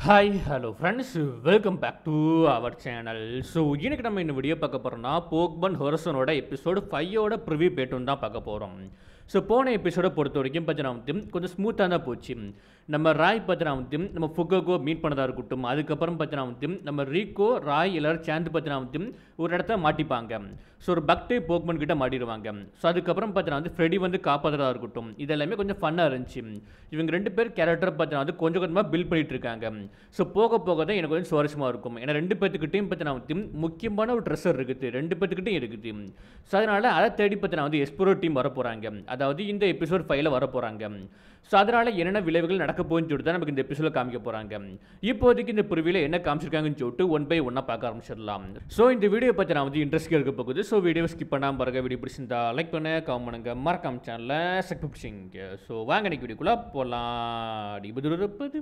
hi hello friends welcome back to our channel so இன்னைக்கு நம்ம இந்த வீடியோ பார்க்க போகிறோம்னா போக்பன் ஹொரசனோட எபிசோடு ஃபையோட ப்ரிவியூ பேட்டும் தான் பார்க்க போகிறோம் ஸோ போன எபிசோட பொறுத்த வரைக்கும் பார்த்தீங்கன்னா வந்து கொஞ்சம் ஸ்மூத்தாக தான் போச்சு நம்ம ராய் பார்த்தீங்கன்னா வந்து நம்ம ஃபுகோகோ மீட் பண்ணதாக இருக்கட்டும் அதுக்கப்புறம் பார்த்தீங்கன்னா வந்து நம்ம ரீகோ ராய் எல்லாரும் சேர்ந்து பார்த்தீங்கன்னா வந்து ஒரு இடத்த மாட்டிப்பாங்க ஸோ ஒரு பக்டே போக்மன் கிட்ட மாட்டிடுவாங்க ஸோ அதுக்கப்புறம் பார்த்தீங்கன்னா வந்து ஃப்ரெடி வந்து காப்பாற்றுறதா இருக்கட்டும் இது எல்லாமே கொஞ்சம் ஃபன்னாக இருந்துச்சு இவங்க ரெண்டு பேர் கேரக்டர் பார்த்தீங்கன்னா வந்து கொஞ்சம் கொஞ்சமாக பில்ட் பண்ணிட்டு இருக்காங்க ஸோ போக போக தான் எனக்கு கொஞ்சம் சுவாரஸ்யமாக இருக்கும் ஏன்னா ரெண்டு பேர்த்துக்கிட்டையும் பார்த்தீங்கன்னா வந்து முக்கியமான ஒரு ட்ரெஸ்ஸர் இருக்குது ரெண்டு பேர்த்துக்கிட்டையும் இருக்குது ஸோ அதனால் அதை தேடி பார்த்தீங்கன்னா வந்து எஸ்போரோ டீம் வர போகிறாங்க அதாவது இந்த எபிசோட் ஃபைவ்ல வர போகிறாங்க ஸோ அதனால் என்னென்ன விளைவுகள் நடக்க போகுதுன்னு சொல்லிட்டு தான் நமக்கு இந்த எபிசோடில் காமிக்க போகிறாங்க இப்போதைக்கு இந்த பிரிவில் என்ன காமிச்சிருக்காங்கன்னு சொல்லிட்டு ஒன் பை ஒன்னாக பார்க்க ஆரம்பிச்சிடலாம் ஸோ இந்த வீடியோ பற்றி நான் வந்து இன்ட்ரெஸ்ட்டாக இருக்க போகுது ஸோ வீடியோ ஸ்கிப் பண்ணாமல் பாருங்க வீடியோ பிடிச்சிருந்தா லைக் பண்ண கமெண்ட் பண்ணுங்க மறக்காம சேனலில் சப்ஸ்கிரைப் பிடிச்சிங்க ஸோ வாங்க இன்னைக்கு வீடியோக்குள்ளே போகலாம் அடிபது இருப்பது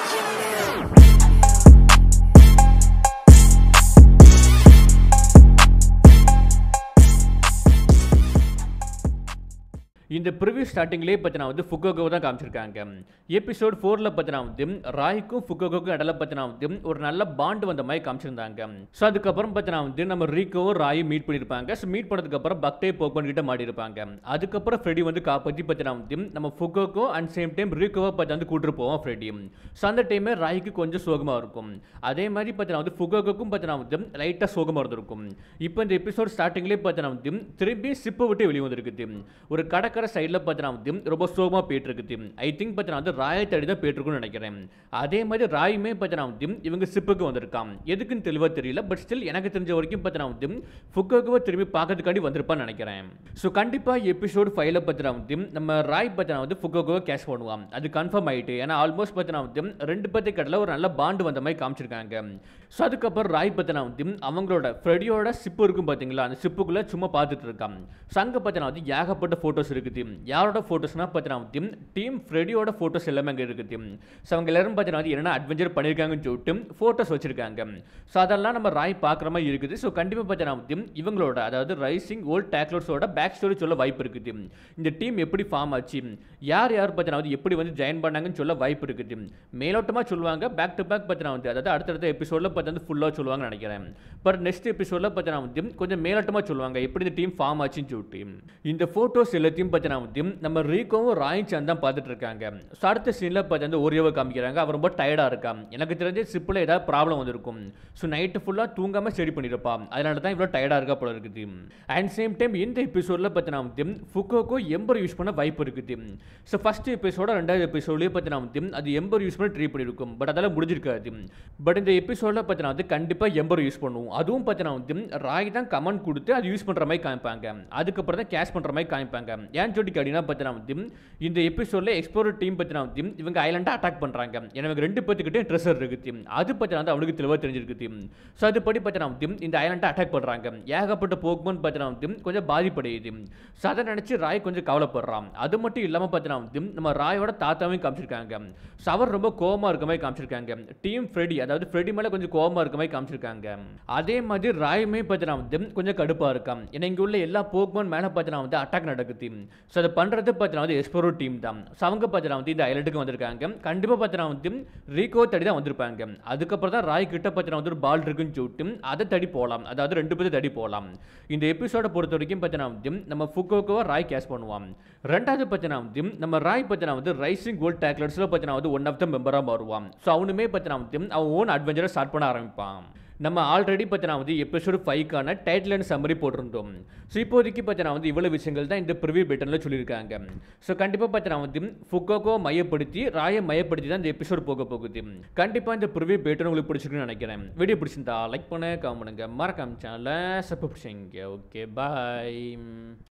இந்த ப்ரிவியூ ஸ்டார்டிங்லேயே பார்த்தீங்கன்னா வந்து ஃபுகோகோ தான் காமிச்சிருக்காங்க எபிசோட் ஃபோரில் பார்த்தீங்கன்னா வந்து ராய்க்கும் ஃபுகோகோக்கும் இடையில பார்த்தீங்கன்னா வந்து ஒரு நல்ல பாண்ட் வந்த மாதிரி காமிச்சிருந்தாங்க ஸோ அதுக்கப்புறம் பார்த்தீங்கன்னா வந்து நம்ம ரீகோவும் ராயும் மீட் பண்ணியிருப்பாங்க ஸோ மீட் பண்ணதுக்கப்புறம் பக்டே போக்மன் கிட்ட மாட்டியிருப்பாங்க அதுக்கப்புறம் ஃப்ரெடி வந்து காப்பாற்றி பார்த்தீங்கன்னா வந்து நம்ம ஃபுகோகோ அண்ட் சேம் டைம் ரீகோவை பார்த்து வந்து கூட்டிட்டு போவோம் ஃப்ரெடி ஸோ அந்த டைமே ராய்க்கு கொஞ்சம் சோகமாக இருக்கும் அதே மாதிரி பார்த்தீங்கன்னா வந்து ஃபுகோகோக்கும் பார்த்தீங்கன்னா வந்து லைட்டாக சோகமாக இருந்திருக்கும் இப்போ இந்த எபிசோட் ஸ்டார்டிங்லேயே பார்த்தீங்கன்னா வந்து திரும்பி சிப்பை விட்டு வெளியே வந்திருக்குது ஒரு கடற்கரை சைடில் பார்த்தீங்கன்னா வந்து ரொம்ப சோகமாக போயிட்டு இருக்குது ஐ திங்க் பார்த்தீங்கன்னா வந்து ராயை தேடி தான் போயிட்டு இருக்குன்னு நினைக்கிறேன் அதே மாதிரி ராயுமே பார்த்தீங்கன்னா வந்து இவங்க சிப்புக்கு வந்திருக்கான் எதுக்குன்னு தெளிவாக தெரியல பட் ஸ்டில் எனக்கு தெரிஞ்ச வரைக்கும் பார்த்தீங்கன்னா வந்து ஃபுக்கோக்குவை திரும்பி பார்க்கறதுக்காண்டி வந்திருப்பான்னு நினைக்கிறேன் ஸோ கண்டிப்பாக எபிசோடு ஃபைவ்ல பார்த்தீங்கன்னா வந்து நம்ம ராய் பார்த்தீங்கன்னா வந்து ஃபுக்கோக்குவை கேஷ் பண்ணுவான் அது கன்ஃபார்ம் ஆயிட்டு ஏன்னா ஆல்மோஸ்ட் பார்த்தீங்கன்னா வந்து ரெண்டு பேர்த்து கடல ஒரு நல்ல பாண்டு வந்த மாதிரி காமிச்சிருக்காங்க ஸோ அதுக்கப்புறம் ராய் பார்த்தீங்கன்னா வந்து அவங்களோட ஃப்ரெடியோட சிப்பு இருக்கும் பார்த்தீங்களா அந்த சிப்புக்குள்ளே சும்மா பார்த்துட்டு இருக்கான் ஸோ அங்கே பார்த்தீங்கன்னா வந்து ஏகப்பட்ட ஃபோட்டோஸ் இருக்குது யாரோட ஃபோட்டோஸ்னா பார்த்தீங்கன்னா வந்து டீம் ஃப்ரெடியோட ஃபோட்டோஸ் எல்லாமே அங்கே இருக்குது ஸோ அவங்க எல்லாரும் பார்த்தீங்கன்னா வந்து என்னென்ன அட்வென்ச்சர் பண்ணியிருக்காங்கன்னு சொல்லிட்டு ஃபோட்டோஸ் வச்சிருக்காங்க ஸோ அதெல்லாம் நம்ம ராய் பார்க்குற மாதிரி இருக்குது ஸோ கண்டிப்பாக பார்த்தீங்கன்னா வந்து இவங்களோட அதாவது ரைசிங் ஓல்ட் டேக்லர்ஸோட பேக் ஸ்டோரி சொல்ல வாய்ப்பு இருக்குது இந்த டீம் எப்படி ஃபார்ம் ஆச்சு யார் யார் பார்த்தீங்கன்னா வந்து எப்படி வந்து ஜாயின் பண்ணாங்கன்னு சொல்ல வாய்ப்பு இருக்குது மேலோட்டமாக சொல்லுவாங்க பேக் டு பேக் பார்த்தீங்கன்னா வந்து அதாவது அடுத்தடுத்த எபிசோடில் பார்த்து ஃபுல்லாக சொல்லுவாங்க நினைக்கிறேன் பட் நெக்ஸ்ட் எபிசோடில் பார்த்தீங்கன்னா வந்து கொஞ்சம் மேலோட்டமாக சொல்லுவாங்க எப்படி இந்த டீம் ஃபார்ம் ஆச்சுன்னு சொல்லிட்டு இந்த ஃபோட்டோஸ் எல்லாத்தையும் பார்த்தீங்கன்னா வந்து நம்ம ரீகோவும் ராயும் சேர்ந்து தான் பார்த்துட்டு இருக்காங்க ஸோ அடுத்த சீனில் பார்த்து வந்து ஓரியோவை காமிக்கிறாங்க அவர் ரொம்ப டயர்டாக இருக்கான் எனக்கு தெரிஞ்ச சிப்பில் ஏதாவது ப்ராப்ளம் வந்திருக்கும் ஸோ நைட்டு ஃபுல்லாக தூங்காமல் ஸ்டடி பண்ணியிருப்பான் அதனால தான் இவ்வளோ டயர்டாக இருக்கா போல இருக்குது அண்ட் சேம் டைம் இந்த எபிசோடில் பார்த்தீங்கன்னா வந்து ஃபுக்கோக்கோ எம்பர் யூஸ் பண்ண வாய்ப்பு இருக்குது ஸோ ஃபஸ்ட் எபிசோட ரெண்டாவது எபிசோட்லேயே பார்த்தீங்கன்னா வந்து அது எம்பர் யூஸ் பண்ணி ட்ரீ பண்ணியிருக்கும் பட் அதெல்லாம் முடிஞ்சிருக்காது பட் இந்த எபிசோடில் பார்த்தீங்கன்னா வந்து கண்டிப்பாக எம்பர் யூஸ் பண்ணுவோம் அதுவும் பார்த்தீங்கன்னா வந்து ராய் தான் கமெண்ட் கொடுத்து அது யூஸ் பண்ணுற மாதிரி காமிப்பாங்க அதுக்கப்புறம் தான் கேஷ் பண்ணுற மாதிரி காமிப்பாங்க ஏன் சொல்லி கேட்டிங்கன்னா பார்த்தீங்கன்னா வந்து இந்த எபிசோடில் எக்ஸ்ப்ளோர் டீம் பார்த்தீங்கன்னா வந்து இவங்க ஐலண்டாக அட்டாக் பண்ணுறாங்க ஏன்னா இவங்க ரெண்டு பேர்த்துக்கிட்டே ட்ரெஸ்ஸர் இருக்குது அது பார்த்தீங்கன்னா வந்து அவனுக்கு தெளிவாக தெரிஞ்சிருக்குது ஸோ அதுபடி பார்த்தீங்கன்னா வந்து இந்த ஐலண்டாக அட்டாக் பண்ணுறாங்க ஏகப்பட்ட போக்குமன் பார்த்தீங்கன்னா வந்து கொஞ்சம் பாதிப்படையுது ஸோ அதை நினச்சி ராய் கொஞ்சம் கவலைப்படுறான் அது மட்டும் இல்லாமல் பார்த்தீங்கன்னா வந்து நம்ம ராயோட தாத்தாவையும் காமிச்சிருக்காங்க ஸோ அவர் ரொம்ப கோவமாக இருக்க மாதிரி காமிச்சிருக்காங்க டீம் ஃப்ரெடி அதாவது ஃப்ரெடி மேலே கொஞ்சம் கோவமாக இருக்க மாதிரி காமிச்சிருக்காங்க அதே மாதிரி ராயுமே பார்த்தீங்கன்னா வந்து கொஞ்சம் கடுப்பாக இருக்கான் ஏன்னா இங்கே உள்ள எல்லா போக்மன் மேலே பார்த்தீங்கன்னா வந்து அட்டாக் நடக்குது ஸோ அதை பண்ணுறது பார்த்தீங்கன்னா வந்து எஸ்போரோ டீம் தான் ஸோ அவங்க பார்த்தீங்கன்னா வந்து இந்த ஐலண்டுக்கு வந்திருக்காங்க கண்டிப்பாக பார்த்தீங்கன்னா வந்து ரீகோ தடி தான் வந்திருப்பாங்க அதுக்கப்புறம் தான் ராய் கிட்ட பார்த்தீங்கன்னா வந்து ஒரு பால் இருக்குன்னு சொல்லிட்டு அதை தடி போகலாம் அதாவது ரெண்டு பேரும் தடி போகலாம் இந்த எபிசோட பொறுத்த வரைக்கும் பார்த்தீங்கன்னா வந்து நம்ம ஃபுக்கோக்கோவை ராய் கேஷ் பண்ணுவான் ரெண்டாவது பார்த்தீங்கன்னா வந்து நம்ம ராய் பார்த்தீங்கன்னா வந்து ரைசிங் கோல்ட் டேக்லர்ஸில் பார்த்தீங்கன்னா வந்து ஒன் ஆஃப் த மெம்பராக வருவான் ஸோ அவனுமே பார்த்தீங்கன்னா வந்து அவன் ஓன் அட்வென்ச்சரை ஸ்டார்ட் பண்ண ஆரம்பிப்பான் நம்ம ஆல்ரெடி பார்த்தீங்கன்னா வந்து எபிசோடு ஃபைவ்க்கான டைட்டில் அண்ட் சம்மரி போட்டிருந்தோம் ஸோ இப்போதைக்கு பார்த்தீங்கன்னா வந்து இவ்வளோ விஷயங்கள் தான் இந்த ப்ரிவியூ பேட்டனில் சொல்லியிருக்காங்க ஸோ கண்டிப்பாக பார்த்தீங்கன்னா வந்து ஃபுக்கோக்கோ மையப்படுத்தி ராயை மையப்படுத்தி தான் இந்த எபிசோடு போக போகுது கண்டிப்பாக இந்த ப்ரிவியூ பேட்டன் உங்களுக்கு பிடிச்சிருக்குன்னு நினைக்கிறேன் வீடியோ பிடிச்சிருந்தா லைக் பண்ண காமெண்ட் பண்ணுங்க மறக்காம சேனலை சப்ஸ்கிரைப் செய்யுங்க ஓகே பாய்